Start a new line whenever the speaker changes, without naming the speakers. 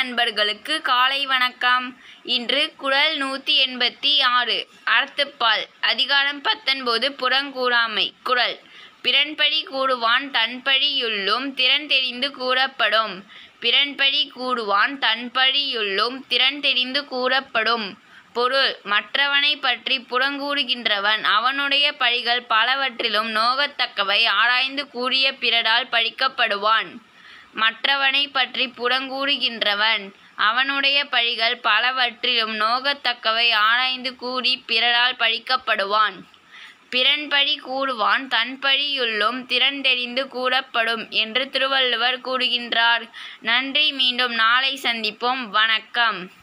நண்பர்களுக்கு காலை வணக்கம் இன்று குறள் நூற்றி எண்பத்தி ஆறு அறத்துப்பால் அதிகாரம் பத்தொன்பது புறங்கூறாமை குறள் பிறன்பழி கூடுவான் தன்பழியுள்ளும் திறன் தெரிந்து கூறப்படும் பிறன்பழி கூடுவான் தன்பழியுள்ளும் திறன் தெரிந்து கூறப்படும் பொருள் மற்றவனை பற்றி புறங்கூறுகின்றவன் அவனுடைய பழிகள் பலவற்றிலும் நோகத்தக்கவை ஆராய்ந்து கூறிய பிறரால் பழிக்கப்படுவான் மற்றவனை பற்றி புறங்கூறுகின்றவன் அவனுடைய பழிகள் பலவற்றிலும் நோகத்தக்கவை ஆராய்ந்து கூறி பிறரால் பழிக்கப்படுவான் பிறன்பழி கூறுவான் தன்பழியுள்ளும் திறன் தெரிந்து கூறப்படும் என்று திருவள்ளுவர் கூறுகின்றார் நன்றி மீண்டும் நாளை சந்திப்போம் வணக்கம்